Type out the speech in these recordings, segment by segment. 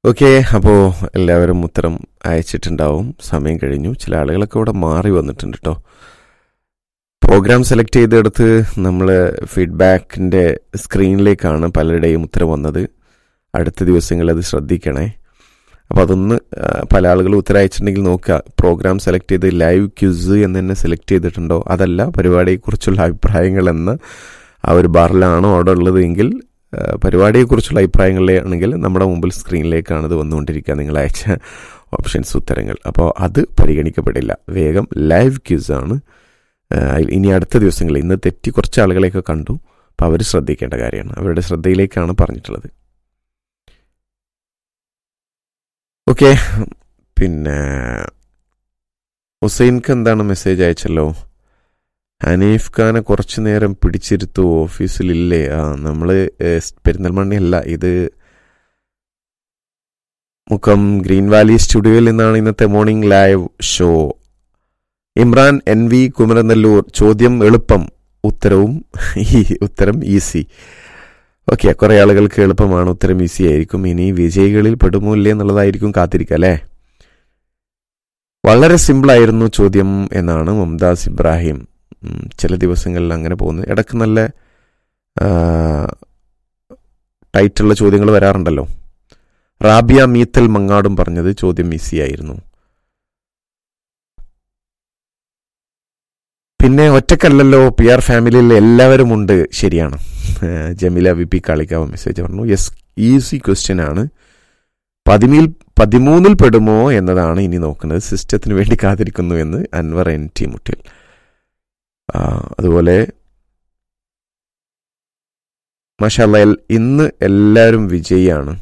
okay അപ്പോൾ എല്ലാവരും ഉത്തരം അയച്ചിട്ടുണ്ടാവും സമയം കഴിഞ്ഞു ചില ആളുകളൊക്കെ ഇവിടെ മാറി വന്നിട്ടുണ്ട് കേട്ടോ പ്രോഗ്രാം സെലക്ട് ചെയ്തെടുത്ത് നമ്മൾ ഫീഡ്ബാക്കിൻ്റെ സ്ക്രീനിലേക്കാണ് പലരുടെയും ഉത്തരം വന്നത് അടുത്ത ദിവസങ്ങളിൽ അത് ശ്രദ്ധിക്കണേ അപ്പോൾ അതൊന്ന് ആ, പല ആളുകളും ഉത്തരം അയച്ചിട്ടുണ്ടെങ്കിൽ നോക്കുക പ്രോഗ്രാം സെലക്ട് ചെയ്ത് ലൈവ് ക്യൂസ് എന്ന് തന്നെ സെലക്ട് ചെയ്തിട്ടുണ്ടോ അതല്ല പരിപാടിയെക്കുറിച്ചുള്ള അഭിപ്രായങ്ങൾ എന്ന് ആ ഒരു ബാറിലാണോ അവിടെ ഉള്ളത് എങ്കിൽ ആ, പരിപാടിയെക്കുറിച്ചുള്ള അഭിപ്രായങ്ങളിലാണെങ്കിൽ നമ്മുടെ മുമ്പിൽ സ്ക്രീനിലേക്കാണ് ഇത് വന്നുകൊണ്ടിരിക്കുക നിങ്ങൾ അയച്ച ഓപ്ഷൻസ് ഉത്തരങ്ങൾ അപ്പോൾ അത് പരിഗണിക്കപ്പെടില്ല വേഗം ലൈവ് ക്യൂസ് ആണ് ആ, ഇനി അടുത്ത ദിവസങ്ങളിൽ ഇന്ന് തെറ്റി കുറച്ച് ആളുകളെയൊക്കെ കണ്ടു അപ്പോൾ അവർ ശ്രദ്ധിക്കേണ്ട കാര്യമാണ് അവരുടെ ശ്രദ്ധയിലേക്കാണ് പറഞ്ഞിട്ടുള്ളത് ഓക്കെ പിന്നെ ഹുസൈൻക്ക് എന്താണ് മെസ്സേജ് അയച്ചല്ലോ ഹനീഫ് ഖാനെ കുറച്ചു നേരം പിടിച്ചിരുത്തു ഓഫീസിലില്ലേ ആ നമ്മള് ഏഹ്, പെരിന്തൽമണ്ണയല്ല ഇത് മുക്കം ഗ്രീൻ വാലി സ്റ്റുഡിയോയിൽ നിന്നാണ് ഇന്നത്തെ morning live show Imran N V Kumaranellur ചോദ്യം എളുപ്പം ഉത്തരവും ഈ ഉത്തരം ഈസി ഓക്കെ കുറെ ആളുകൾക്ക് എളുപ്പമാണ് ഉത്തരം ഈസി ആയിരിക്കും ഇനി വിജയികളിൽ പെടുമോ ഇല്ലേ എന്നുള്ളതായിരിക്കും കാത്തിരിക്കുക അല്ലേ വളരെ സിമ്പിളായിരുന്നു ചോദ്യം എന്നാണ് മുംതാസ് ഇബ്രാഹിം ഉം, ചില ദിവസങ്ങളിൽ അങ്ങനെ പോകുന്നു ഇടയ്ക്ക് നല്ല ആ, ടൈറ്റുള്ള ചോദ്യങ്ങൾ വരാറുണ്ടല്ലോ റാബിയ മീത്തൽ മങ്ങാടും പറഞ്ഞത് ചോദ്യം ഈസി ആയിരുന്നു പിന്നെ ഒറ്റക്കല്ലല്ലോ പി ആർ ഫാമിലിയിൽ എല്ലാവരും ഉണ്ട് ശരിയാണ് ഏഹ് Jameela V P Kalikavu message പറഞ്ഞു യെസ് ഈസി ക്വസ്റ്റ്യൻ ആണ് പതിമൂന്നിൽ പതിമൂന്നിൽ പെടുമോ എന്നതാണ് ഇനി നോക്കുന്നത് സിസ്റ്റത്തിന് വേണ്ടി കാത്തിരിക്കുന്നു എന്ന് അൻവർ എൻ ടി മുട്ടിൽ ആ, അതുപോലെ മഷാല്ല ഇന്ന് എല്ലാവരും വിജയിയാണ്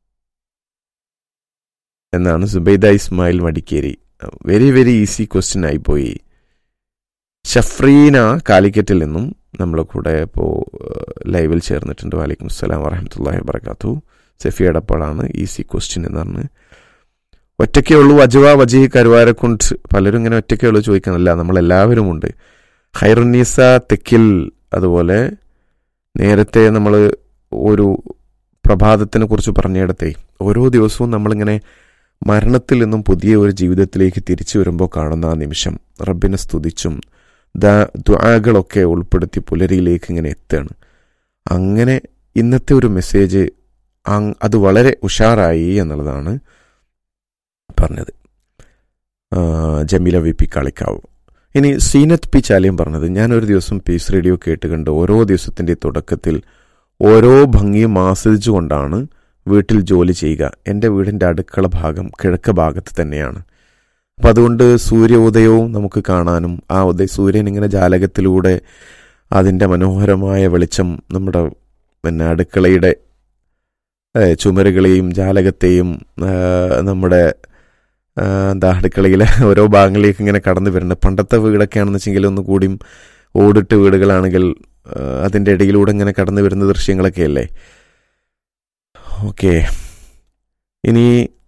എന്നാണ് Subaida Ismail Madikeri very very easy question ആയിപ്പോയി ഷഫ്രീന കാലിക്കറ്റിൽ നിന്നും നമ്മളെ കൂടെ ഇപ്പോൾ ലൈവിൽ ചേർന്നിട്ടുണ്ട് വാലിക്കും അസ്സലാം വറഹമത്തല്ലാഹി വബർക്കാത്തു സെഫി എടപ്പാളാണ് ഈസി ക്വസ്റ്റ്യൻ എന്ന് പറഞ്ഞ് ഒറ്റയ്ക്കേ ഉള്ളൂ അജുവ വജീഹ് കരുവാരെ കൊണ്ട് പലരും ഇങ്ങനെ ഒറ്റയ്ക്കേ ഉള്ളൂ ചോദിക്കാനല്ല നമ്മളെല്ലാവരും ഉണ്ട് ഹൈറുന്നീസ തെക്കിൽ അതുപോലെ നേരത്തെ നമ്മൾ ഒരു പ്രഭാതത്തിനെ കുറിച്ച് പറഞ്ഞിടത്തെ ഓരോ ദിവസവും നമ്മളിങ്ങനെ മരണത്തിൽ നിന്നും പുതിയ ഒരു ജീവിതത്തിലേക്ക് തിരിച്ചു വരുമ്പോൾ കാണുന്ന ആ നിമിഷം റബ്ബിനെ സ്തുതിച്ചും ദ്വാകളൊക്കെ ഉൾപ്പെടുത്തി പുലരിയിലേക്ക് ഇങ്ങനെ എത്തുകയാണ് അങ്ങനെ ഇന്നത്തെ ഒരു മെസ്സേജ് അങ് അത് വളരെ ഉഷാറായി എന്നുള്ളതാണ് പറഞ്ഞത് ആ, ജമീല വി പി കളിക്കാവ് ഇനി സീനത്ത് പി ചാലിയം പറഞ്ഞത് ഞാൻ ഒരു ദിവസം പീസ് റേഡിയോ കേട്ടുകണ്ട് ഓരോ ദിവസത്തിന്റെ തുടക്കത്തിൽ ഓരോ ഭംഗിയും ആസ്വദിച്ചുകൊണ്ടാണ് വീട്ടിൽ ജോലി ചെയ്യുക എൻ്റെ വീടിൻ്റെ അടുക്കള ഭാഗം കിഴക്ക് ഭാഗത്ത് തന്നെയാണ് അപ്പം അതുകൊണ്ട് സൂര്യോദയവും നമുക്ക് കാണാനും ആ ഉദയ സൂര്യൻ ഇങ്ങനെ ജാലകത്തിലൂടെ അതിൻ്റെ മനോഹരമായ വെളിച്ചം നമ്മുടെ പിന്നെ അടുക്കളയുടെ ഏഹ്, ചുമരുകളെയും ജാലകത്തെയും ഏഹ്, നമ്മുടെ ഏഹ്, എന്താ അടുക്കളയിലെ ഓരോ ഭാഗങ്ങളിലേക്ക് ഇങ്ങനെ കടന്നു വരുന്നുണ്ട് പണ്ടത്തെ വീടൊക്കെ ആണെന്ന് വെച്ചെങ്കിൽ ഒന്ന് കൂടിയും ഓടിട്ട് വീടുകളാണെങ്കിൽ ഏഹ്, അതിൻ്റെ ഇടയിലൂടെ ഇങ്ങനെ കടന്നു വരുന്ന ദൃശ്യങ്ങളൊക്കെ അല്ലേ ഓക്കെ ഇനി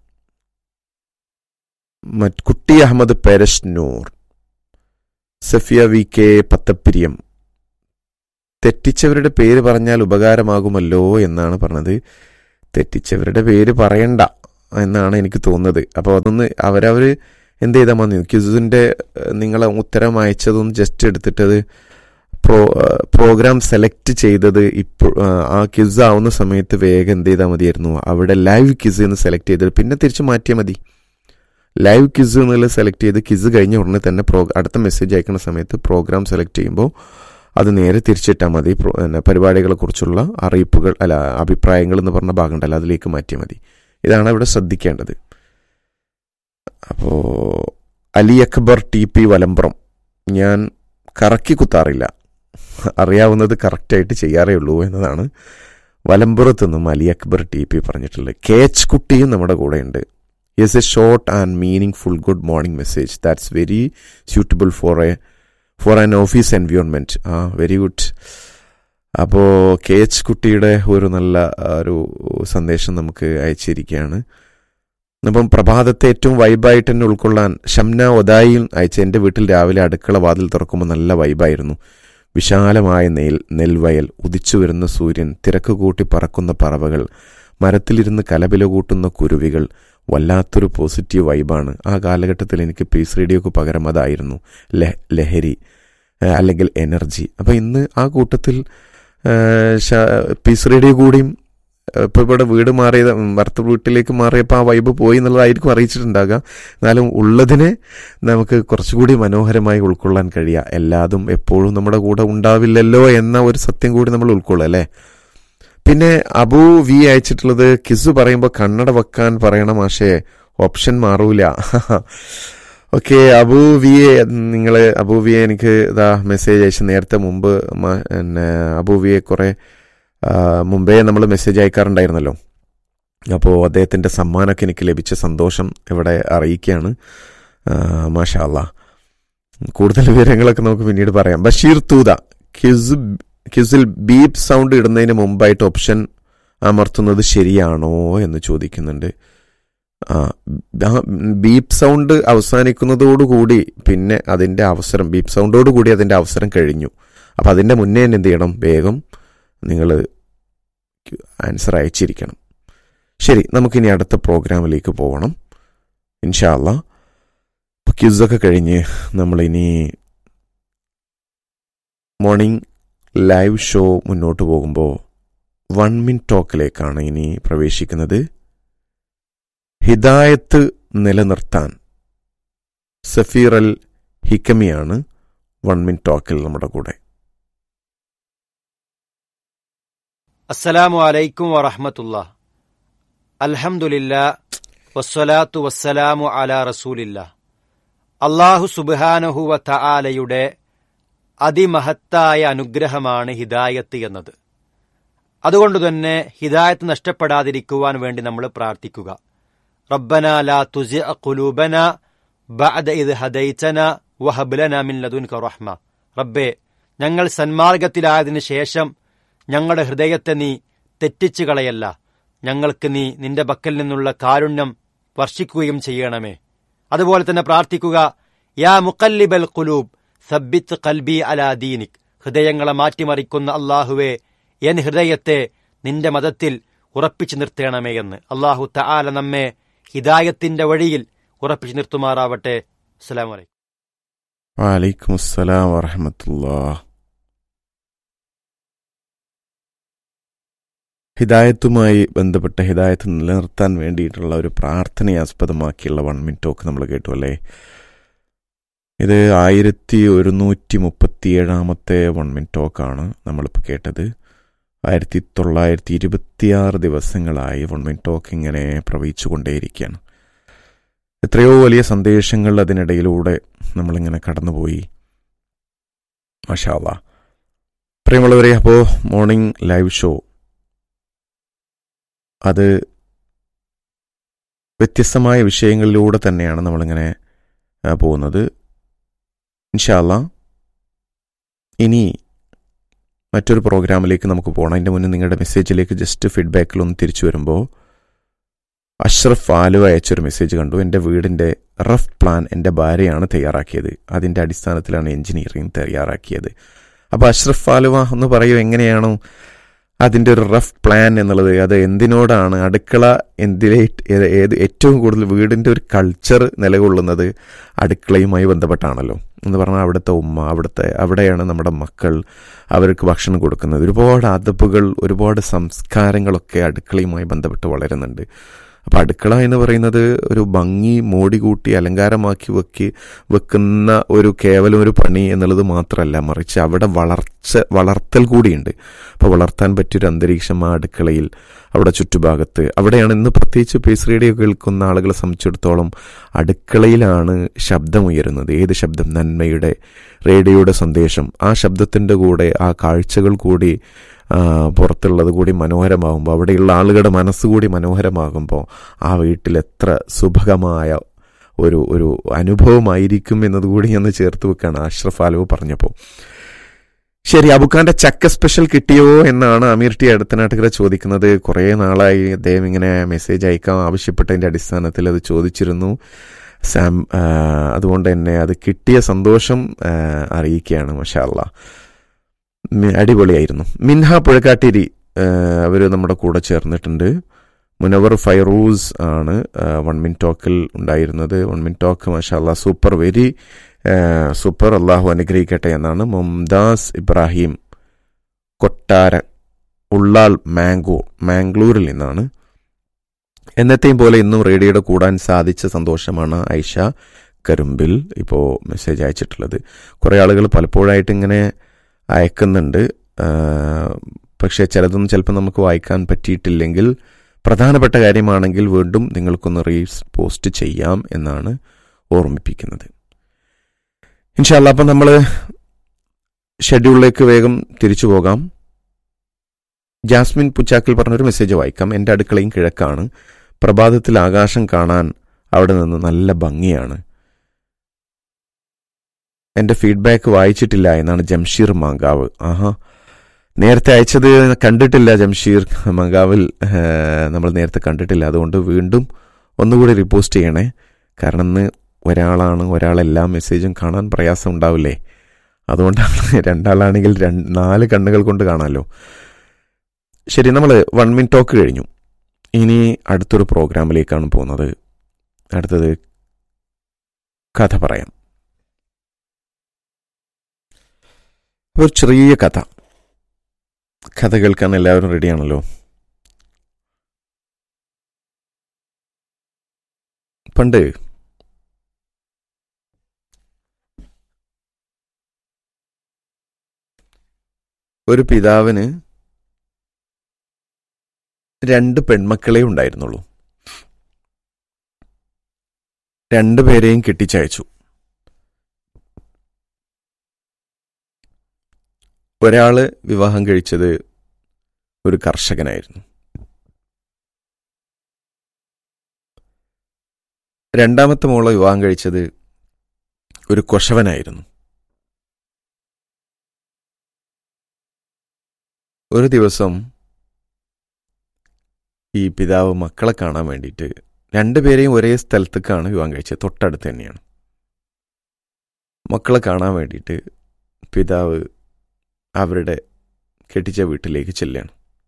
മറ്റ് കുട്ടി അഹമ്മദ് പെരഷ് നൂർ സഫിയ വി കെ പത്തപ്പിരിയം തെറ്റിച്ചവരുടെ പേര് പറഞ്ഞാൽ ഉപകാരമാകുമല്ലോ എന്നാണ് പറഞ്ഞത് തെറ്റിച്ചവരുടെ പേര് പറയണ്ട എന്നാണ് എനിക്ക് തോന്നുന്നത് അപ്പോൾ അതൊന്ന് അവരവർ എന്ത് ചെയ്താൽ മതി ക്യുസിൻ്റെ നിങ്ങളെ ഉത്തരം അയച്ചതൊന്ന് ജസ്റ്റ് എടുത്തിട്ടത് പ്രോ പ്രോഗ്രാം സെലക്ട് ചെയ്തത് ഇപ്പോൾ ആ ക്യുസ് ആവുന്ന സമയത്ത് വേഗം എന്ത് ചെയ്താൽ മതിയായിരുന്നു അവിടെ ലൈവ് ക്യുസ് എന്ന് സെലക്ട് ചെയ്തത് പിന്നെ തിരിച്ച് മാറ്റിയാൽ മതി ലൈവ് ക്വിസ് എന്നുള്ളത് സെലക്ട് ചെയ്ത് ക്വിസ് കഴിഞ്ഞ ഉടനെ തന്നെ പ്രോ അടുത്ത മെസ്സേജ് അയക്കുന്ന സമയത്ത് പ്രോഗ്രാം സെലക്ട് ചെയ്യുമ്പോൾ അത് നേരെ തിരിച്ചിട്ടാൽ മതി പ്രോ- പിന്നെ പരിപാടികളെ കുറിച്ചുള്ള അറിയിപ്പുകൾ അല്ല അഭിപ്രായങ്ങൾ എന്ന് പറഞ്ഞ ഭാഗം ഉണ്ടല്ലോ അതിലേക്ക് മാറ്റിയാൽ മതി ഇതാണ് ഇവിടെ ശ്രദ്ധിക്കേണ്ടത് അപ്പോൾ അലി അക്ബർ ടി പി വലമ്പുറം ഞാൻ കറക്കി കുത്താറില്ല അറിയാവുന്നത് കറക്റ്റായിട്ട് ചെയ്യാറേ ഉള്ളൂ എന്നതാണ് വലമ്പുറത്ത് നിന്നും അലി അക്ബർ ടി പി പറഞ്ഞിട്ടുള്ളത് കെ എച്ച് കുട്ടിയും നമ്മുടെ കൂടെ ഉണ്ട് is a short and meaningful good morning message that's very suitable for a for an office environment ആ വെരി ഗുഡ് അപ്പോൾ കെ എച്ച് കുട്ടിയുടെ ഒരു നല്ല ആ, ഒരു സന്ദേശം നമുക്ക് അയച്ചിരിക്കുകയാണ് അപ്പം പ്രഭാതത്തെ ഏറ്റവും വൈബായിട്ട് തന്നെ ഉൾക്കൊള്ളാൻ ഷംന ഒതായിൽ അയച്ച എൻ്റെ വീട്ടിൽ രാവിലെ അടുക്കള വാതിൽ തുറക്കുമ്പോൾ നല്ല വൈബായിരുന്നു വിശാലമായ നെൽ നെൽവയൽ ഉദിച്ചു വരുന്ന സൂര്യൻ തിരക്ക് കൂട്ടി പറക്കുന്ന പറവകൾ മരത്തിലിരുന്ന് കലപില കൂട്ടുന്ന കുരുവികൾ വല്ലാത്തൊരു പോസിറ്റീവ് വൈബാണ് ആ കാലഘട്ടത്തിൽ എനിക്ക് പീസ് റേഡിയോക്ക് പകരം അതായിരുന്നു ല- ലഹരി ആ, അല്ലെങ്കിൽ എനർജി അപ്പം ഇന്ന് ആ കൂട്ടത്തിൽ ആ, ശ- പീസ് റേഡിയോ കൂടിയും ഇപ്പൊ ഇവിടെ വീട് മാറിയത് ഭർത്ത വീട്ടിലേക്ക് മാറിയപ്പോൾ ആ വൈബ് പോയി എന്നുള്ളതായിരിക്കും അറിയിച്ചിട്ടുണ്ടാകാം എന്നാലും ഉള്ളതിനെ നമുക്ക് കുറച്ചുകൂടി മനോഹരമായി ഉൾക്കൊള്ളാൻ കഴിയുക എല്ലാതും എപ്പോഴും നമ്മുടെ കൂടെ ഉണ്ടാവില്ലല്ലോ എന്ന ഒരു സത്യം കൂടി നമ്മൾ ഉൾക്കൊള്ളുക അല്ലേ പിന്നെ അബു വി അയച്ചിട്ടുള്ളത് കിസ് പറയുമ്പോൾ കണ്ണട വെക്കാൻ പറയണം പക്ഷേ ഓപ്ഷൻ മാറൂല ഓക്കെ അബു വിയെ നിങ്ങൾ അബു വിയെ എനിക്ക് ഇതാ മെസ്സേജ് അയച്ച് നേരത്തെ മുമ്പ് മ- പിന്നെ അബു വിയെ കുറെ ആ, മുമ്പേ നമ്മൾ മെസ്സേജ് അയക്കാറുണ്ടായിരുന്നല്ലോ അപ്പോൾ അദ്ദേഹത്തിൻ്റെ സമ്മാനമൊക്കെ എനിക്ക് ലഭിച്ച സന്തോഷം ഇവിടെ അറിയിക്കുകയാണ് മാഷാ അല്ലാ കൂടുതൽ വിവരങ്ങളൊക്കെ നമുക്ക് പിന്നീട് പറയാം ബഷീർ തൂത ക്യുസ് ക്യുസിൽ ബീപ്പ് സൗണ്ട് ഇടുന്നതിന് മുമ്പായിട്ട് ഓപ്ഷൻ അമർത്തുന്നത് ശരിയാണോ എന്ന് ചോദിക്കുന്നുണ്ട് ആ ബീപ്പ് സൗണ്ട് അവസാനിക്കുന്നതോടുകൂടി പിന്നെ അതിൻ്റെ അവസരം ബീപ്പ് സൗണ്ടോടുകൂടി അതിൻ്റെ അവസരം കഴിഞ്ഞു അപ്പം അതിൻ്റെ മുന്നേ തന്നെ എന്ത് ചെയ്യണം വേഗം നിങ്ങൾ ആൻസർ അയച്ചിരിക്കണം ശരി നമുക്കിനി അടുത്ത പ്രോഗ്രാമിലേക്ക് പോകണം ഇൻഷാല്ല ക്യൂസൊക്കെ കഴിഞ്ഞ് നമ്മളിനി മോർണിംഗ് ലൈവ് ഷോ മുന്നോട്ട് പോകുമ്പോൾ വൺ മിൻ ടോക്കിലേക്കാണ് ഇനി പ്രവേശിക്കുന്നത് ഹിദായത്ത് നിലനിർത്താൻ സഫീർ അൽ ഹിക്കമിയാണ് വൺ മിൻ ടോക്കിൽ നമ്മുടെ കൂടെ അസ്സലാമു അലൈക്കും വറഹമത്തുള്ള അൽഹംദുലില്ല വസ്സലാത്തു വസ്സലാമു അലാ റസൂലില്ല അള്ളാഹു സുബാനഹുവ തആലയുടെ അതിമഹത്തായ അനുഗ്രഹമാണ് ഹിദായത്ത് എന്നത് അതുകൊണ്ട് തന്നെ ഹിദായത്ത് നഷ്ടപ്പെടാതിരിക്കുവാൻ വേണ്ടി നമ്മൾ പ്രാർത്ഥിക്കുക റബ്ബന ലാ തുസി ഖുലൂബന ബഅദ ഇദ് ഹദൈതന വഹബ് ലനാ മിൻ ലദുൻക റഹ്മ റബ്ബേ ഞങ്ങൾ സന്മാർഗത്തിലായതിനു ശേഷം ഞങ്ങളുടെ ഹൃദയത്തെ നീ തെറ്റിച്ചു കളയല്ല ഞങ്ങൾക്ക് നീ നിന്റെ പക്കൽ നിന്നുള്ള കാരുണ്യം വർഷിക്കുകയും ചെയ്യണമേ അതുപോലെ തന്നെ പ്രാർത്ഥിക്കുക യാ മുക്കല്ലിബൽ കുലൂബ് സബ്ബിത്ത് കൽബി അലാ ദീനിക് ഹൃദയങ്ങളെ മാറ്റിമറിക്കുന്ന അള്ളാഹുവെ എൻ ഹൃദയത്തെ നിന്റെ മതത്തിൽ ഉറപ്പിച്ചു നിർത്തണമേ എന്ന് അള്ളാഹു തആല നമ്മെ ഹിദായത്തിന്റെ വഴിയിൽ ഉറപ്പിച്ചു നിർത്തുമാറാവട്ടെ അസ്സലാമു അലൈക്കും വലൈക്കും അസ്സലാം വറഹമത്തുല്ലാ ഹിദായത്തുമായി ബന്ധപ്പെട്ട ഹിദായത്ത് നിലനിർത്താൻ വേണ്ടിയിട്ടുള്ള ഒരു പ്രാർത്ഥനയെ ആസ്പദമാക്കിയുള്ള വൺ മിൻ ടോക്ക് നമ്മൾ കേട്ടു അല്ലേ ഇത് ആയിരത്തി ഒരുന്നൂറ്റി മുപ്പത്തി ഏഴാമത്തെ വൺ മിൻ ടോക്കാണ് നമ്മളിപ്പോൾ കേട്ടത് ആയിരത്തി തൊള്ളായിരത്തി ഇരുപത്തിയാറ് ദിവസങ്ങളായി വൺ മിൻ ടോക്ക് ഇങ്ങനെ പ്രവഹിച്ചുകൊണ്ടേയിരിക്കുകയാണ് എത്രയോ വലിയ സന്ദേശങ്ങൾ അതിനിടയിലൂടെ നമ്മളിങ്ങനെ കടന്നുപോയി മഷാവ പ്രിയമുള്ളവരെ അപ്പോൾ മോർണിംഗ് ലൈവ് ഷോ അത് വ്യത്യസ്തമായ വിഷയങ്ങളിലൂടെ തന്നെയാണ് നമ്മളിങ്ങനെ ആ, പോകുന്നത് ഇൻഷാല്ല ഇനി മറ്റൊരു പ്രോഗ്രാമിലേക്ക് നമുക്ക് പോകണം അതിൻ്റെ മുന്നേ നിങ്ങളുടെ മെസ്സേജിലേക്ക് ജസ്റ്റ് ഫീഡ്ബാക്കിലൊന്ന് തിരിച്ചു വരുമ്പോൾ അഷ്റഫ് ആലുവ അയച്ചൊരു മെസ്സേജ് കണ്ടു എൻ്റെ വീടിൻ്റെ റഫ് പ്ലാൻ എൻ്റെ ഭാര്യയാണ് തയ്യാറാക്കിയത് അതിൻ്റെ അടിസ്ഥാനത്തിലാണ് എഞ്ചിനീയറിംഗ് തയ്യാറാക്കിയത് അപ്പോൾ അഷ്റഫ് ആലുവ എന്ന് പറയൂ എങ്ങനെയാണോ അതിൻ്റെ ഒരു റഫ് പ്ലാൻ എന്നുള്ളത് അത് എന്തിനോടാണ് അടുക്കള എന്തിലെ ഏത് ഏത് ഏറ്റവും കൂടുതൽ വീടിൻ്റെ ഒരു കൾച്ചർ നിലകൊള്ളുന്നത് അടുക്കളയുമായി ബന്ധപ്പെട്ടാണല്ലോ എന്ന് പറഞ്ഞാൽ അവിടുത്തെ ഉമ്മ അവിടുത്തെ അവിടെയാണ് നമ്മുടെ മക്കൾ അവർക്ക് ഭക്ഷണം കൊടുക്കുന്നത് ഒരുപാട് അതപ്പുകൾ ഒരുപാട് സംസ്കാരങ്ങളൊക്കെ അടുക്കളയുമായി ബന്ധപ്പെട്ട് വളരുന്നുണ്ട് അപ്പം അടുക്കള എന്ന് പറയുന്നത് ഒരു ഭംഗി മോടി കൂട്ടി അലങ്കാരമാക്കി വെക്കി വെക്കുന്ന ഒരു കേവലം ഒരു പണി എന്നുള്ളത് മാത്രമല്ല മറിച്ച് അവിടെ വളർച്ച വളർത്തൽ കൂടിയുണ്ട് അപ്പോൾ വളർത്താൻ പറ്റിയൊരു അന്തരീക്ഷം ആ അടുക്കളയിൽ അവിടെ ചുറ്റുഭാഗത്ത് അവിടെയാണ് ഇന്ന് പ്രത്യേകിച്ച് പേസ് റേഡിയോ കേൾക്കുന്ന ആളുകളെ സംബന്ധിച്ചിടത്തോളം അടുക്കളയിലാണ് ശബ്ദമുയരുന്നത് ഏത് ശബ്ദം നന്മയുടെ റേഡിയോയുടെ സന്ദേശം ആ ശബ്ദത്തിൻ്റെ കൂടെ ആ കാഴ്ചകൾ കൂടി ആ, പുറത്തുള്ളത് കൂടി മനോഹരമാകുമ്പോൾ അവിടെയുള്ള ആളുകളുടെ മനസ്സുകൂടി മനോഹരമാകുമ്പോൾ ആ വീട്ടിൽ എത്ര സുഭഗമായ ഒരു ഒരു അനുഭവമായിരിക്കും എന്നതുകൂടി ഞാൻ ചേർത്ത് വെക്കുകയാണ് അഷ്റഫ് ആലവ് പറഞ്ഞപ്പോൾ ശരി അബുഖാന്റെ ചക്ക സ്പെഷ്യൽ കിട്ടിയോ എന്നാണ് അമീർ ടി അടുത്തനാട്ടുകര ചോദിക്കുന്നത് കുറേ നാളായി അദ്ദേഹം ഇങ്ങനെ മെസ്സേജ് അയക്കാൻ ആവശ്യപ്പെട്ടതിന്റെ അടിസ്ഥാനത്തിൽ അത് ചോദിച്ചിരുന്നു സാം ആ, അതുകൊണ്ട് തന്നെ അത് കിട്ടിയ സന്തോഷം ആ, അറിയിക്കുകയാണ് മഷാല്ല അടിപൊളിയായിരുന്നു മിൻഹ പുഴക്കാട്ടിരി അവർ നമ്മുടെ കൂടെ ചേർന്നിട്ടുണ്ട് മുനവർ ഫൈറൂസ് ആണ് വൺ മിൻ ടോക്കിൽ ഉണ്ടായിരുന്നത് വൺ മിൻ ടോക്ക് മാഷാല്ല സൂപ്പർ വെരി സൂപ്പർ അള്ളാഹു അനുഗ്രഹിക്കട്ടെ എന്നാണ് മുംതാസ് ഇബ്രാഹിം കൊട്ടാര ഉള്ളാൾ മാംഗോ മാംഗ്ലൂരിൽ നിന്നാണ് എന്നത്തെയും പോലെ ഇന്നും റേഡിയോയുടെ കൂടാൻ സാധിച്ച സന്തോഷമാണ് ഐഷ കരുമ്പിൽ ഇപ്പോൾ മെസ്സേജ് അയച്ചിട്ടുള്ളത് കുറേ ആളുകൾ പലപ്പോഴായിട്ട് ഇങ്ങനെ അയക്കുന്നുണ്ട് ആ, പക്ഷേ ചിലതൊന്നും ചിലപ്പോൾ നമുക്ക് വായിക്കാൻ പറ്റിയിട്ടില്ലെങ്കിൽ പ്രധാനപ്പെട്ട കാര്യമാണെങ്കിൽ വീണ്ടും നിങ്ങൾക്കൊന്ന് റീൽസ് പോസ്റ്റ് ചെയ്യാം എന്നാണ് ഓർമ്മിപ്പിക്കുന്നത് ഇൻഷാല്ല അപ്പം നമ്മൾ ഷെഡ്യൂളിലേക്ക് വേഗം തിരിച്ചു പോകാം ജാസ്മിൻ പുച്ചാക്കിൽ പറഞ്ഞൊരു മെസ്സേജ് വായിക്കാം എൻ്റെ അടുക്കളയും കിഴക്കാണ് പ്രഭാതത്തിൽ ആകാശം കാണാൻ അവിടെ നിന്ന് നല്ല ഭംഗിയാണ് എൻ്റെ ഫീഡ്ബാക്ക് വായിച്ചിട്ടില്ല എന്നാണ് ജംഷീർ മാങ്കാവ് ആഹാ നേരത്തെ അയച്ചത് കണ്ടിട്ടില്ല ജംഷീർ മാങ്കാവിൽ ഏഹ്, നമ്മൾ നേരത്തെ കണ്ടിട്ടില്ല അതുകൊണ്ട് വീണ്ടും ഒന്നുകൂടി റിപ്പോസ്റ്റ് ചെയ്യണേ കാരണം ഇന്ന് ഒരാളാണ് ഒരാളെല്ലാ മെസ്സേജും കാണാൻ പ്രയാസം ഉണ്ടാവില്ലേ അതുകൊണ്ടാണ് രണ്ടാളാണെങ്കിൽ രണ്ട് നാല് കണ്ണുകൾ കൊണ്ട് കാണാമല്ലോ ശരി നമ്മൾ വൺ മിൻ ടോക്ക് കഴിഞ്ഞു ഇനി അടുത്തൊരു പ്രോഗ്രാമിലേക്കാണ് പോകുന്നത് അടുത്തത് കഥ പറയാം ഒരു ചെറിയ കഥ കഥ കേൾക്കാൻ എല്ലാവരും റെഡിയാണല്ലോ പണ്ട് ഒരു പിതാവിന് രണ്ട് പെൺമക്കളെ ഉണ്ടായിരുന്നുള്ളൂ രണ്ടുപേരെയും കെട്ടിച്ചയച്ചു ഒരാള് വിവാഹം കഴിച്ചത് ഒരു കർഷകനായിരുന്നു രണ്ടാമത്തെ മോളെ വിവാഹം കഴിച്ചത് ഒരു കൊശവനായിരുന്നു ഒരു ദിവസം ഈ പിതാവ് മക്കളെ കാണാൻ വേണ്ടിയിട്ട് രണ്ടുപേരെയും ഒരേ സ്ഥലത്തേക്കാണ് വിവാഹം കഴിച്ചത് തൊട്ടടുത്ത് തന്നെയാണ് മക്കളെ കാണാൻ വേണ്ടിയിട്ട് പിതാവ് അവരുടെ കെട്ടിച്ച വീട്ടിലേക്ക് ചെല്ലുകയാണ്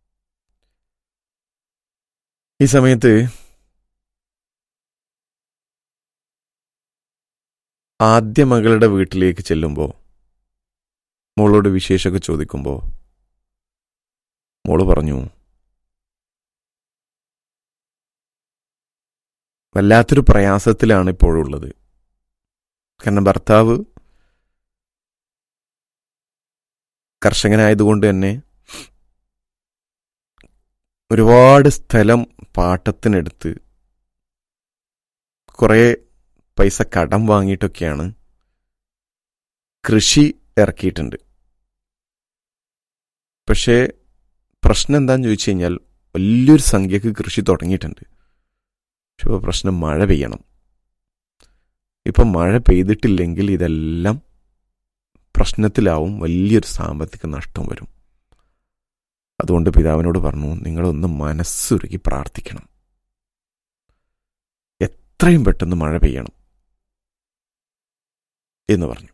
ഈ സമയത്ത് ആദ്യ മകളുടെ വീട്ടിലേക്ക് ചെല്ലുമ്പോൾ മോളോട് വിശേഷമൊക്കെ ചോദിക്കുമ്പോൾ മോള് പറഞ്ഞു വല്ലാത്തൊരു പ്രയാസത്തിലാണ് ഇപ്പോഴുള്ളത് കാരണം ഭർത്താവ് കർഷകനായതുകൊണ്ട് തന്നെ ഒരുപാട് സ്ഥലം പാട്ടത്തിനെടുത്ത് കുറേ പൈസ കടം വാങ്ങിയിട്ടൊക്കെയാണ് കൃഷി ഇറക്കിയിട്ടുണ്ട് പക്ഷേ പ്രശ്നം എന്താന്ന് ചോദിച്ചു കഴിഞ്ഞാൽ വലിയൊരു സംഖ്യക്ക് കൃഷി തുടങ്ങിയിട്ടുണ്ട് പക്ഷെ ഇപ്പോൾ പ്രശ്നം മഴ പെയ്യണം ഇപ്പം മഴ പെയ്തിട്ടില്ലെങ്കിൽ ഇതെല്ലാം പ്രശ്നത്തിലാവും വലിയൊരു സാമ്പത്തിക നഷ്ടം വരും അതുകൊണ്ട് പിതാവിനോട് പറഞ്ഞു നിങ്ങളൊന്ന് മനസ്സുരുക്കി പ്രാർത്ഥിക്കണം എത്രയും പെട്ടെന്ന് മഴ പെയ്യണം എന്ന് പറഞ്ഞു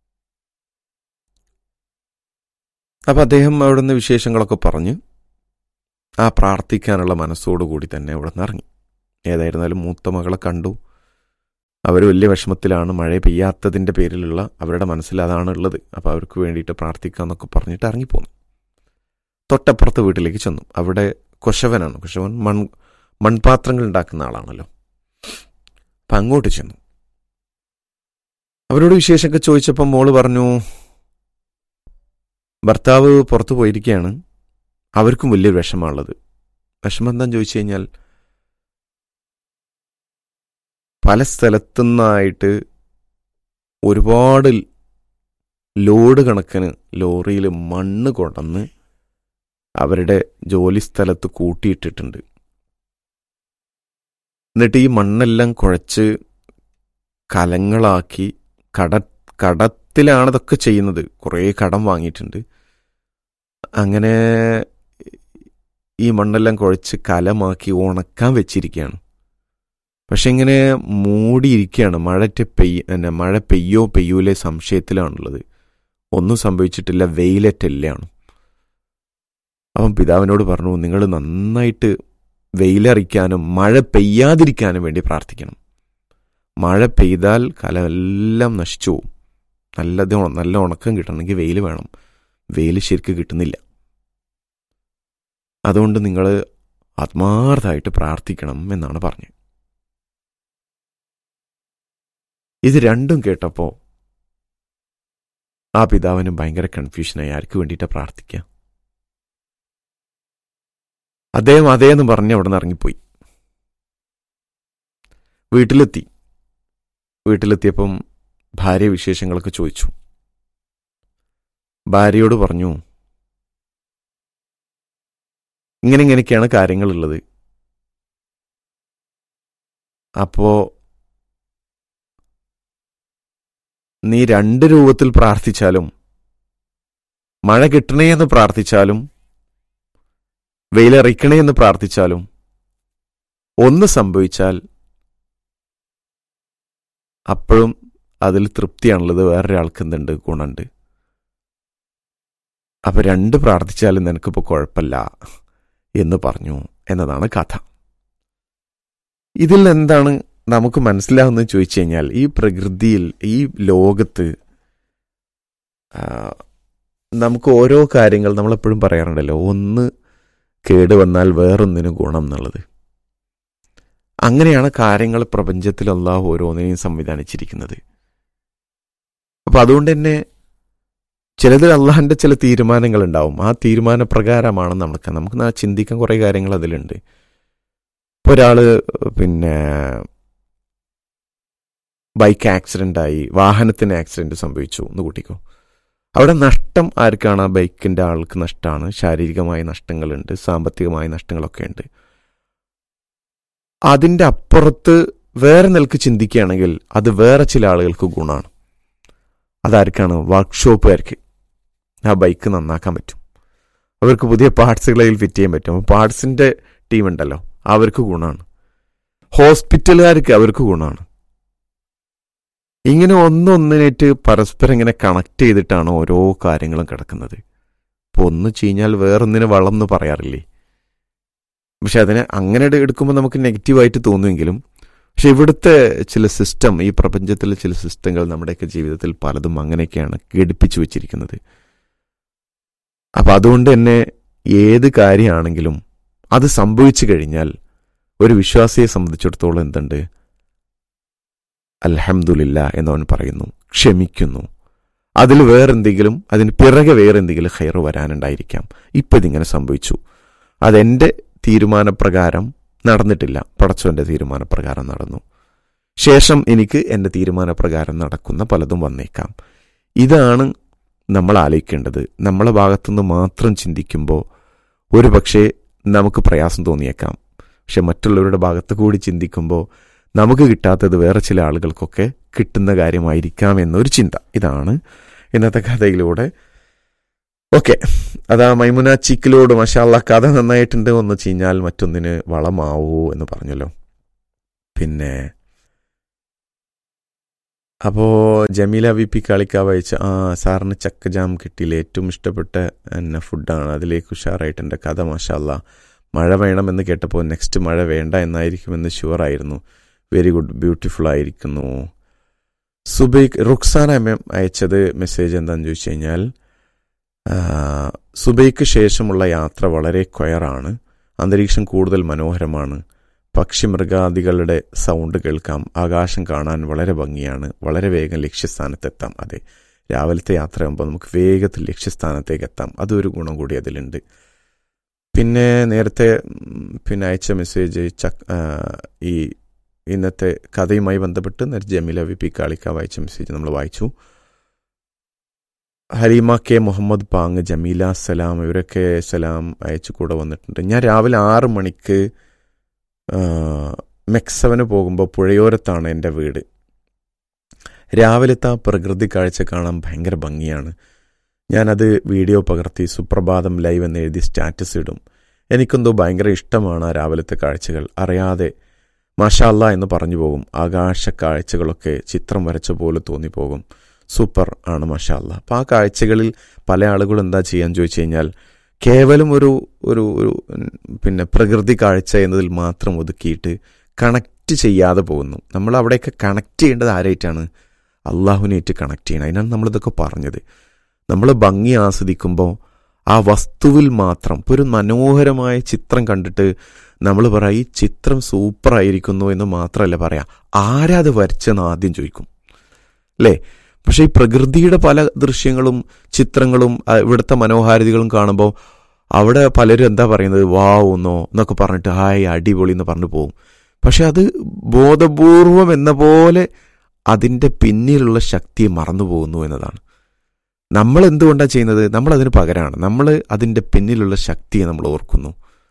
അപ്പം അദ്ദേഹം അവിടുന്ന് വിശേഷങ്ങളൊക്കെ പറഞ്ഞ് ആ പ്രാർത്ഥിക്കാനുള്ള മനസ്സോടുകൂടി തന്നെ അവിടെ നിന്ന് ഇറങ്ങി ഏതായിരുന്നാലും മൂത്ത മകളെ കണ്ടു അവർ വലിയ വിഷമത്തിലാണ് മഴ പെയ്യാത്തതിൻ്റെ പേരിലുള്ള അവരുടെ മനസ്സിൽ അതാണ് ഉള്ളത് അപ്പോൾ അവർക്ക് വേണ്ടിയിട്ട് പ്രാർത്ഥിക്കാമെന്നൊക്കെ പറഞ്ഞിട്ട് ഇറങ്ങിപ്പോന്നു തൊട്ടപ്പുറത്ത് വീട്ടിലേക്ക് ചെന്നു അവിടെ കൊശവനാണ് കൊശവൻ മൺ മൺപാത്രങ്ങൾ ഉണ്ടാക്കുന്ന ആളാണല്ലോ അപ്പം അങ്ങോട്ട് ചെന്നു അവരോട് വിശേഷമൊക്കെ ചോദിച്ചപ്പോൾ മോള് പറഞ്ഞു ഭർത്താവ് പുറത്തു പോയിരിക്കുകയാണ് അവർക്കും വലിയൊരു വിഷമമുള്ളത് വിഷമം എന്താന്ന് ചോദിച്ചു കഴിഞ്ഞാൽ പല സ്ഥലത്തുനിന്നായിട്ട് ഒരുപാട് ലോഡ് കണക്കിന് ലോറിയിൽ മണ്ണ് കൊണ്ടുവന്ന് അവരുടെ ജോലി സ്ഥലത്ത് കൂട്ടിയിട്ടിട്ടുണ്ട് എന്നിട്ട് ഈ മണ്ണെല്ലാം കുഴച്ച് കലങ്ങളാക്കി കട കടത്തിലാണ് ഇതൊക്കെ ചെയ്യുന്നത് കുറേ കടം വാങ്ങിയിട്ടുണ്ട് അങ്ങനെ ഈ മണ്ണെല്ലാം കുഴച്ച് കലമാക്കി ഉണക്കാൻ വെച്ചിരിക്കുകയാണ് പക്ഷെ ഇങ്ങനെ മൂടിയിരിക്കുകയാണ് മഴറ്റ് പെയ്യ പിന്നെ മഴ പെയ്യോ പെയ്യൂലേ സംശയത്തിലാണുള്ളത് ഒന്നും സംഭവിച്ചിട്ടില്ല വെയിലറ്റല്ലാണ് അവൻ പിതാവിനോട് പറഞ്ഞു നിങ്ങൾ നന്നായിട്ട് വെയിലറിക്കാനും മഴ പെയ്യാതിരിക്കാനും വേണ്ടി പ്രാർത്ഥിക്കണം മഴ പെയ്താൽ കലമെല്ലാം നശിച്ചു പോകും നല്ലത് ഉണ- നല്ല ഉണക്കം കിട്ടണമെങ്കിൽ വെയിൽ വേണം വെയിൽ ശരിക്ക് കിട്ടുന്നില്ല അതുകൊണ്ട് നിങ്ങൾ ആത്മാർത്ഥമായിട്ട് പ്രാർത്ഥിക്കണം എന്നാണ് പറഞ്ഞത് ഇത് രണ്ടും കേട്ടപ്പോൾ ആ പിതാവിന് ഭയങ്കര കൺഫ്യൂഷനായി ആർക്ക് വേണ്ടിയിട്ടാണ് പ്രാർത്ഥിക്കുക അദ്ദേഹം അതേന്ന് പറഞ്ഞ് അവിടെ നിന്ന് ഇറങ്ങിപ്പോയി വീട്ടിലെത്തി വീട്ടിലെത്തിയപ്പം ഭാര്യ വിശേഷങ്ങളൊക്കെ ചോദിച്ചു ഭാര്യയോട് പറഞ്ഞു ഇങ്ങനെ ഇങ്ങനെയൊക്കെയാണ് കാര്യങ്ങളുള്ളത് അപ്പോ നീ രണ്ട് രൂപത്തിൽ പ്രാർത്ഥിച്ചാലും മഴ കിട്ടണേ എന്ന് പ്രാർത്ഥിച്ചാലും വെയിലറിക്കണേ എന്ന് പ്രാർത്ഥിച്ചാലും ഒന്ന് സംഭവിച്ചാൽ അപ്പോഴും അതിൽ തൃപ്തിയാണുള്ളത് വേറൊരാൾക്ക് എന്തുണ്ട് ഗുണമുണ്ട് അപ്പൊ രണ്ട് പ്രാർത്ഥിച്ചാലും നിനക്കിപ്പോൾ കുഴപ്പമില്ല എന്ന് പറഞ്ഞു എന്നതാണ് കഥ ഇതിൽ എന്താണ് നമുക്ക് മനസ്സിലാവുന്നത് ചോദിച്ചു കഴിഞ്ഞാൽ ഈ പ്രകൃതിയിൽ ഈ ലോകത്ത് ആ, നമുക്ക് ഓരോ കാര്യങ്ങൾ നമ്മളെപ്പോഴും പറയാറുണ്ടല്ലോ ഒന്ന് കേടുവന്നാൽ വേറൊന്നിന് ഗുണം എന്നുള്ളത് അങ്ങനെയാണ് കാര്യങ്ങൾ പ്രപഞ്ചത്തിൽ അള്ളാഹു ഓരോന്നിനെയും സംവിധാനിച്ചിരിക്കുന്നത് അപ്പൊ അതുകൊണ്ട് തന്നെ ചിലതിൽ അള്ളാഹിന്റെ ചില തീരുമാനങ്ങൾ ഉണ്ടാവും ആ തീരുമാന പ്രകാരമാണ് നമുക്ക് നമുക്ക് നാ ചിന്തിക്കാൻ കുറേ കാര്യങ്ങൾ അതിലുണ്ട് ഇപ്പൊ ഒരാള് പിന്നെ ബൈക്ക് ആക്സിഡന്റ് ആയി വാഹനത്തിന് ആക്സിഡന്റ് സംഭവിച്ചു എന്ന് കൂട്ടിക്കോ അവിടെ നഷ്ടം ആർക്കാണ് ആ ബൈക്കിന്റെ ആൾക്ക് നഷ്ടമാണ് ശാരീരികമായ നഷ്ടങ്ങളുണ്ട് സാമ്പത്തികമായ നഷ്ടങ്ങളൊക്കെ ഉണ്ട് അതിന്റെ അപ്പുറത്ത് വേറെ നിലക്ക് ചിന്തിക്കുകയാണെങ്കിൽ അത് വേറെ ചില ആളുകൾക്ക് ഗുണമാണ് അതാർക്കാണ് വർക്ക്ഷോപ്പുകാർക്ക് ആ ബൈക്ക് നന്നാക്കാൻ പറ്റും അവർക്ക് പുതിയ പാർട്സുകളിൽ ഫിറ്റ് ചെയ്യാൻ പറ്റും പാർട്സിന്റെ ടീം ഉണ്ടല്ലോ അവർക്ക് ഗുണമാണ് ഹോസ്പിറ്റലുകാർക്ക് അവർക്ക് ഗുണമാണ് ഇങ്ങനെ ഒന്നൊന്നിനായിട്ട് പരസ്പരം ഇങ്ങനെ കണക്ട് ചെയ്തിട്ടാണ് ഓരോ കാര്യങ്ങളും കിടക്കുന്നത് ഇപ്പൊ ഒന്ന് ചീഞ്ഞാൽ വേറൊന്നിന് വളം എന്ന് പറയാറില്ലേ പക്ഷെ അതിനെ അങ്ങനെ എടുക്കുമ്പോൾ നമുക്ക് നെഗറ്റീവായിട്ട് തോന്നുമെങ്കിലും പക്ഷെ ഇവിടുത്തെ ചില സിസ്റ്റം ഈ പ്രപഞ്ചത്തിലെ ചില സിസ്റ്റങ്ങൾ നമ്മുടെയൊക്കെ ജീവിതത്തിൽ പലതും അങ്ങനെയൊക്കെയാണ് ഘടിപ്പിച്ചു വെച്ചിരിക്കുന്നത് അപ്പൊ അതുകൊണ്ട് തന്നെ ഏത് കാര്യമാണെങ്കിലും അത് സംഭവിച്ചു കഴിഞ്ഞാൽ ഒരു വിശ്വാസിയെ സംബന്ധിച്ചിടത്തോളം എന്തുണ്ട് അൽഹംദുലില്ല എന്നവൻ പറയുന്നു ക്ഷമിക്കുന്നു അതിൽ വേറെന്തെങ്കിലും അതിന് പിറകെ വേറെന്തെങ്കിലും ഹെയർ വരാനുണ്ടായിരിക്കാം ഇപ്പം ഇതിങ്ങനെ സംഭവിച്ചു അതെന്റെ തീരുമാനപ്രകാരം നടന്നിട്ടില്ല പടച്ചോന്റെ തീരുമാനപ്രകാരം നടന്നു ശേഷം എനിക്ക് എൻ്റെ തീരുമാനപ്രകാരം നടക്കുന്ന പലതും വന്നേക്കാം ഇതാണ് നമ്മൾ ആലോചിക്കേണ്ടത് നമ്മളെ ഭാഗത്തുനിന്ന് മാത്രം ചിന്തിക്കുമ്പോൾ ഒരു പക്ഷേ നമുക്ക് പ്രയാസം തോന്നിയേക്കാം പക്ഷെ മറ്റുള്ളവരുടെ ഭാഗത്ത് കൂടി ചിന്തിക്കുമ്പോൾ നമുക്ക് കിട്ടാത്തത് വേറെ ചില ആളുകൾക്കൊക്കെ കിട്ടുന്ന കാര്യമായിരിക്കാം എന്നൊരു ചിന്ത ഇതാണ് ഇന്നത്തെ കഥയിലൂടെ ഓക്കെ അതാ മൈമുന ചിക്കിലോട് മഷാല്ല കഥ നന്നായിട്ടുണ്ട് ഒന്ന് ചീഞ്ഞാൽ മറ്റൊന്നിന് വളമാവൂ എന്ന് പറഞ്ഞല്ലോ പിന്നെ അപ്പോ ജമീല വി പി കാളിക്കാവ് അയച്ച ആ സാറിന് ചക്ക ജാം കിട്ടിയില്ല ഏറ്റവും ഇഷ്ടപ്പെട്ട എന്നെ ഫുഡാണ് അതിലേക്ക് ഉഷാറായിട്ട് എൻ്റെ കഥ മാഷാല്ല മഴ വേണമെന്ന് കേട്ടപ്പോൾ നെക്സ്റ്റ് മഴ വേണ്ട എന്നായിരിക്കുമെന്ന് ഷുവറായിരുന്നു വെരി ഗുഡ് ബ്യൂട്ടിഫുൾ ആയിരിക്കുന്നു സുബൈക്ക് റുക്സാന എം എം അയച്ചത് മെസ്സേജ് എന്താണെന്ന് ചോദിച്ചു കഴിഞ്ഞാൽ ആ, സുബൈക്ക് ശേഷമുള്ള യാത്ര വളരെ ക്വയറാണ് അന്തരീക്ഷം കൂടുതൽ മനോഹരമാണ് പക്ഷിമൃഗാദികളുടെ സൗണ്ട് കേൾക്കാം ആകാശം കാണാൻ വളരെ ഭംഗിയാണ് വളരെ വേഗം ലക്ഷ്യസ്ഥാനത്തെത്താം അതെ രാവിലത്തെ യാത്രയാകുമ്പോൾ നമുക്ക് വേഗത്തിൽ ലക്ഷ്യസ്ഥാനത്തേക്ക് എത്താം അതൊരു ഗുണം കൂടി അതിലുണ്ട് പിന്നെ നേരത്തെ ഉം, പിന്നെ അയച്ച മെസ്സേജ് ചക് ആ, ഈ ഇന്നത്തെ കഥയുമായി ബന്ധപ്പെട്ട് നേരെ ജമീല വി പി കാളിക്ക വായിച്ച മെസ്സേജ് നമ്മൾ വായിച്ചു ഹലീമ കെ മുഹമ്മദ് പാങ് ജമീല സലാം ഇവരൊക്കെ സലാം അയച്ചു കൂടെ വന്നിട്ടുണ്ട് ഞാൻ രാവിലെ ആറ് മണിക്ക് ആ, മെക്സവന് പോകുമ്പോൾ പുഴയോരത്താണ് എൻ്റെ വീട് രാവിലത്തെ ആ പ്രകൃതി കാഴ്ച കാണാൻ ഭയങ്കര ഭംഗിയാണ് ഞാനത് വീഡിയോ പകർത്തി സുപ്രഭാതം ലൈവ് എന്ന് എഴുതി സ്റ്റാറ്റസ് ഇടും എനിക്കെന്തോ ഭയങ്കര ഇഷ്ടമാണ് ആ രാവിലത്തെ കാഴ്ചകൾ അറിയാതെ മാഷാല്ല എന്ന് പറഞ്ഞു പോകും ആകാശ കാഴ്ചകളൊക്കെ ചിത്രം വരച്ച പോലെ തോന്നിപ്പോകും സൂപ്പർ ആണ് മാഷാല്ല അപ്പം ആ കാഴ്ചകളിൽ പല ആളുകളും എന്താ ചെയ്യാൻ ചോദിച്ചു കഴിഞ്ഞാൽ കേവലം ഒരു ഒരു ഒരു ഉം, പിന്നെ പ്രകൃതി കാഴ്ച എന്നതിൽ മാത്രം ഒതുക്കിയിട്ട് കണക്റ്റ് ചെയ്യാതെ പോകുന്നു നമ്മൾ അവിടെയൊക്കെ കണക്ട് ചെയ്യേണ്ടത് ആരായിട്ടാണ് അള്ളാഹുവിനായിട്ട് കണക്ട് ചെയ്യണം അതിനാണ് നമ്മളിതൊക്കെ പറഞ്ഞത് നമ്മൾ ഭംഗി ആസ്വദിക്കുമ്പോൾ ആ വസ്തുവിൽ മാത്രം ഇപ്പോൾ ഒരു മനോഹരമായ ചിത്രം കണ്ടിട്ട് നമ്മൾ പറയാം ഈ ചിത്രം സൂപ്പറായിരിക്കുന്നു എന്ന് മാത്രമല്ല പറയാം ആരാ അത് വരച്ചെന്ന് ആദ്യം ചോദിക്കും അല്ലേ പക്ഷെ ഈ പ്രകൃതിയുടെ പല ദൃശ്യങ്ങളും ചിത്രങ്ങളും ആ, ഇവിടുത്തെ മനോഹാരിതകളും കാണുമ്പോൾ അവിടെ പലരും എന്താ പറയുന്നത് വാവ് എന്നോ എന്നൊക്കെ പറഞ്ഞിട്ട് ഹായ് അടിപൊളി എന്ന് പറഞ്ഞു പോകും പക്ഷെ അത് ബോധപൂർവം എന്ന പോലെ അതിൻ്റെ പിന്നിലുള്ള ശക്തിയെ മറന്നു പോകുന്നു എന്നതാണ് നമ്മൾ എന്തുകൊണ്ടാണ് ചെയ്യുന്നത് നമ്മൾ അതിന് പകരമാണ് നമ്മൾ അതിൻ്റെ പിന്നിലുള്ള ശക്തിയെ നമ്മൾ ഓർക്കുന്നു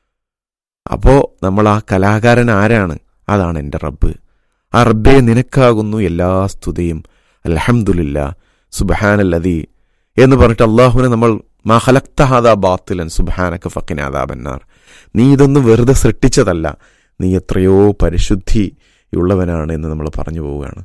അപ്പോൾ നമ്മൾ ആ കലാകാരൻ ആരാണ് അതാണ് എൻ്റെ റബ്ബ് ആ റബ്ബെ നിനക്കാകുന്നു എല്ലാ സ്തുതിയും അലഹമുല്ല സുബഹാനല്ലതി എന്ന് പറഞ്ഞിട്ട് അള്ളാഹുവിനെ നമ്മൾ മാ ഹലക്തഹാദാ ബാത്തിലൻ സുബഹാനക്ക ഫക്കിനാദാബന്നാർ നീ ഇതൊന്നും വെറുതെ സൃഷ്ടിച്ചതല്ല നീ എത്രയോ പരിശുദ്ധി ഉള്ളവനാണ് എന്ന് നമ്മൾ പറഞ്ഞു പോവുകയാണ്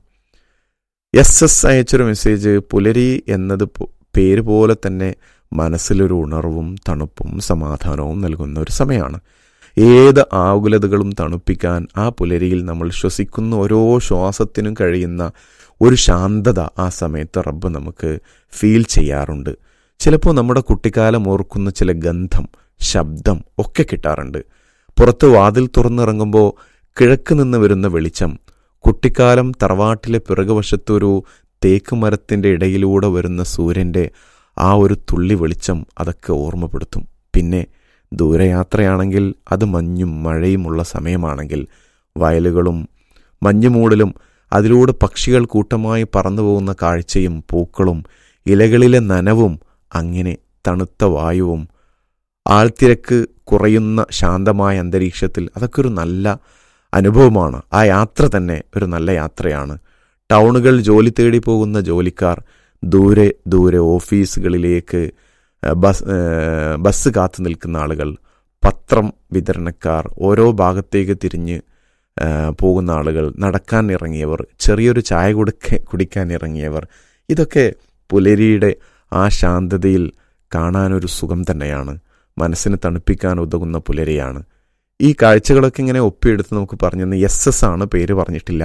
എസ് എസ് അയച്ചൊരു മെസ്സേജ് പുലരി എന്നത് പോ- പേര് പോലെ തന്നെ മനസ്സിലൊരു ഉണർവും തണുപ്പും സമാധാനവും നൽകുന്ന ഒരു സമയമാണ് ഏത് ആകുലതകളും തണുപ്പിക്കാൻ ആ പുലരിയിൽ നമ്മൾ ശ്വസിക്കുന്ന ഓരോ ശ്വാസത്തിനും കഴിയുന്ന ഒരു ശാന്തത ആ സമയത്ത് റബ്ബ് നമുക്ക് ഫീൽ ചെയ്യാറുണ്ട് ചിലപ്പോൾ നമ്മുടെ കുട്ടിക്കാലം ഓർക്കുന്ന ചില ഗന്ധം ശബ്ദം ഒക്കെ കിട്ടാറുണ്ട് പുറത്ത് വാതിൽ തുറന്നിറങ്ങുമ്പോൾ കിഴക്ക് നിന്ന് വരുന്ന വെളിച്ചം കുട്ടിക്കാലം തറവാട്ടിലെ പിറകുവശത്തൊരു തേക്ക് മരത്തിൻ്റെ ഇടയിലൂടെ വരുന്ന സൂര്യൻ്റെ ആ ഒരു തുള്ളി വെളിച്ചം അതൊക്കെ ഓർമ്മപ്പെടുത്തും പിന്നെ ദൂരയാത്രയാണെങ്കിൽ അത് മഞ്ഞും മഴയുമുള്ള സമയമാണെങ്കിൽ വയലുകളും മഞ്ഞുമൂടലും അതിലൂടെ പക്ഷികൾ കൂട്ടമായി പറന്നു പോകുന്ന കാഴ്ചയും പൂക്കളും ഇലകളിലെ നനവും അങ്ങനെ തണുത്ത വായുവും ആൾത്തിരക്ക് കുറയുന്ന ശാന്തമായ അന്തരീക്ഷത്തിൽ അതൊക്കെ ഒരു നല്ല അനുഭവമാണ് ആ യാത്ര തന്നെ ഒരു നല്ല യാത്രയാണ് ടൗണുകൾ ജോലി തേടി പോകുന്ന ജോലിക്കാർ ദൂരെ ദൂരെ ഓഫീസുകളിലേക്ക് ഏഹ്, ബസ് ഏഹ്, ബസ് കാത്തു നിൽക്കുന്ന ആളുകൾ പത്രം വിതരണക്കാർ ഓരോ ഭാഗത്തേക്ക് തിരിഞ്ഞ് ഏഹ്, പോകുന്ന ആളുകൾ നടക്കാൻ ഇറങ്ങിയവർ ചെറിയൊരു ചായ കൊടുക്ക കുടിക്കാൻ ഇറങ്ങിയവർ ഇതൊക്കെ പുലരിയുടെ ആ ശാന്തതയിൽ കാണാനൊരു സുഖം തന്നെയാണ് മനസ്സിന് തണുപ്പിക്കാൻ ഉതകുന്ന പുലരിയാണ് ഈ കാഴ്ചകളൊക്കെ ഇങ്ങനെ ഒപ്പിയെടുത്ത് നമുക്ക് പറഞ്ഞു എസ് എസ് ആണ് പേര് പറഞ്ഞിട്ടില്ല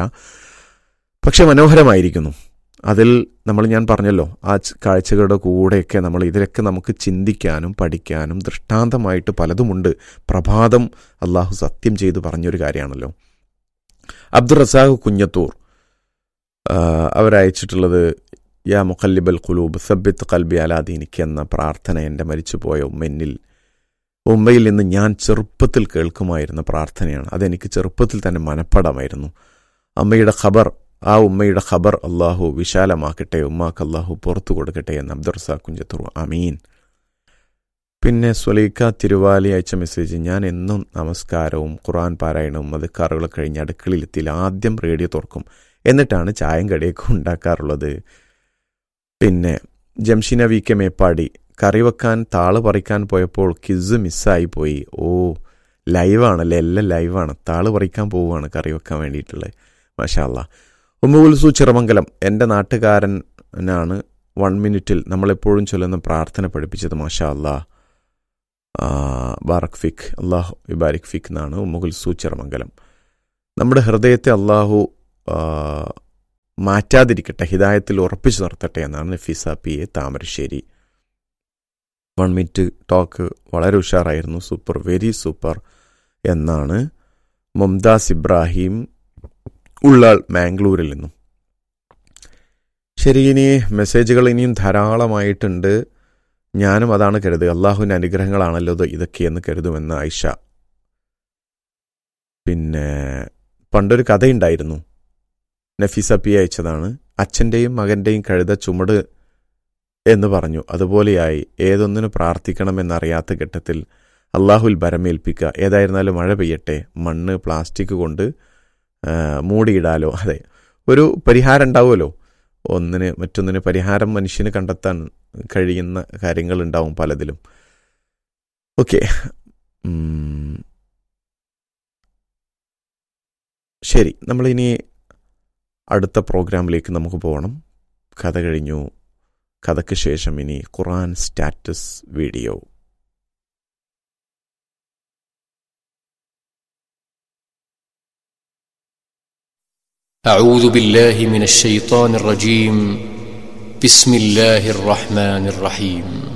പക്ഷെ മനോഹരമായിരിക്കുന്നു അതിൽ നമ്മൾ ഞാൻ പറഞ്ഞല്ലോ ആ ച- കാഴ്ചകളുടെ കൂടെയൊക്കെ നമ്മൾ ഇതിലൊക്കെ നമുക്ക് ചിന്തിക്കാനും പഠിക്കാനും ദൃഷ്ടാന്തമായിട്ട് പലതുമുണ്ട് പ്രഭാതം അള്ളാഹു സത്യം ചെയ്ത് പറഞ്ഞൊരു കാര്യമാണല്ലോ അബ്ദുൾ റസാഖ് കുഞ്ഞത്തൂർ ആ, അവരയച്ചിട്ടുള്ളത് യാ മുഖല്ലിബൽ ഖുലൂബ് സബ്ബിത്ത് കൽബി അലാദീനിക്ക് എന്ന പ്രാർത്ഥന എൻ്റെ മരിച്ചുപോയ ഉമ്മെന്നിൽ ഉമ്മയിൽ നിന്ന് ഞാൻ ചെറുപ്പത്തിൽ കേൾക്കുമായിരുന്ന പ്രാർത്ഥനയാണ് അതെനിക്ക് ചെറുപ്പത്തിൽ തന്നെ മനപ്പാടമായിരുന്നു അമ്മയുടെ ഖബർ ആ ഉമ്മയുടെ ഖബർ അള്ളാഹു വിശാലമാക്കട്ടെ ഉമ്മാക്ക് അള്ളാഹു പുറത്തു കൊടുക്കട്ടെ എന്ന് അബ്ദുറസാ കുഞ്ചത്തൂർ അമീൻ പിന്നെ സ്വലീക്ക തിരുവാലി അയച്ച മെസ്സേജ് ഞാൻ എന്നും നമസ്കാരവും ഖുറാൻ പാരായണവും മതക്കാറുകൾ കഴിഞ്ഞ് അടുക്കളയിലെത്തിയിൽ ആദ്യം റേഡിയോ തുറക്കും എന്നിട്ടാണ് ചായം കടിയൊക്കെ ഉണ്ടാക്കാറുള്ളത് പിന്നെ ജംഷിന വി കെ മേപ്പാടി കറി വെക്കാൻ താള് പറിക്കാൻ പോയപ്പോൾ കിസ് മിസ്സായി പോയി ഓ ലൈവാണല്ലേ എല്ലാം ലൈവാണ് താള് പറിക്കാൻ പോവുകയാണ് കറി വെക്കാൻ വേണ്ടിയിട്ടുള്ളത് മാഷാല്ല ഉമ്മുകുൽസു ചിറമംഗലം എൻ്റെ നാട്ടുകാരനാണ് വൺ മിനിറ്റിൽ നമ്മളെപ്പോഴും ചൊല്ലുന്ന പ്രാർത്ഥന പഠിപ്പിച്ചത് മാഷാ അല്ലാ ബാറക് ഫിഖ് അള്ളാഹു ഇബാരിക് ഫിഖ് എന്നാണ് ഉമ്മുകുൽസു ചിറമംഗലം നമ്മുടെ ഹൃദയത്തെ അള്ളാഹു ആ, മാറ്റാതിരിക്കട്ടെ ഹിദായത്തിൽ ഉറപ്പിച്ചു നിർത്തട്ടെ എന്നാണ് Nafeesa P A Thamarassery one minute talk വളരെ ഉഷാറായിരുന്നു സൂപ്പർ വെരി സൂപ്പർ എന്നാണ് മുംതാസ് ഇബ്രാഹിം ഉള്ളാൾ മാംഗ്ലൂരിൽ നിന്നും ശരി ഇനി മെസ്സേജുകൾ ഇനിയും ധാരാളമായിട്ടുണ്ട് ഞാനും അതാണ് കരുതുക അള്ളാഹുവിൻ്റെ അനുഗ്രഹങ്ങളാണല്ലോ ഇത് ഇതൊക്കെയെന്ന് കരുതുമെന്ന് ആയിഷ പിന്നെ പണ്ടൊരു കഥയുണ്ടായിരുന്നു നഫീസ പി അയച്ചതാണ് അച്ഛൻ്റെയും മകൻ്റെയും കഴുത ചുമട് എന്ന് പറഞ്ഞു അതുപോലെയായി ഏതൊന്നിനു പ്രാർത്ഥിക്കണമെന്നറിയാത്ത ഘട്ടത്തിൽ അള്ളാഹുൽ ഭരമേൽപ്പിക്കുക ഏതായിരുന്നാലും മഴ പെയ്യട്ടെ മണ്ണ് പ്ലാസ്റ്റിക് കൊണ്ട് ആ, മൂടിയിടാലോ അതെ ഒരു പരിഹാരം ഉണ്ടാവുമല്ലോ ഒന്നിന് മറ്റൊന്നിന് പരിഹാരം മനുഷ്യന് കണ്ടെത്താൻ കഴിയുന്ന കാര്യങ്ങളുണ്ടാവും പലതിലും ഓക്കെ ശരി നമ്മളിനി അടുത്ത പ്രോഗ്രാമിലേക്ക് നമുക്ക് പോകണം കഥ കഴിഞ്ഞു കഥയ്ക്ക് ശേഷം ഇനി ഖുറാൻ സ്റ്റാറ്റസ് വീഡിയോ أعوذ بالله من الشيطان الرجيم بسم الله الرحمن الرحيم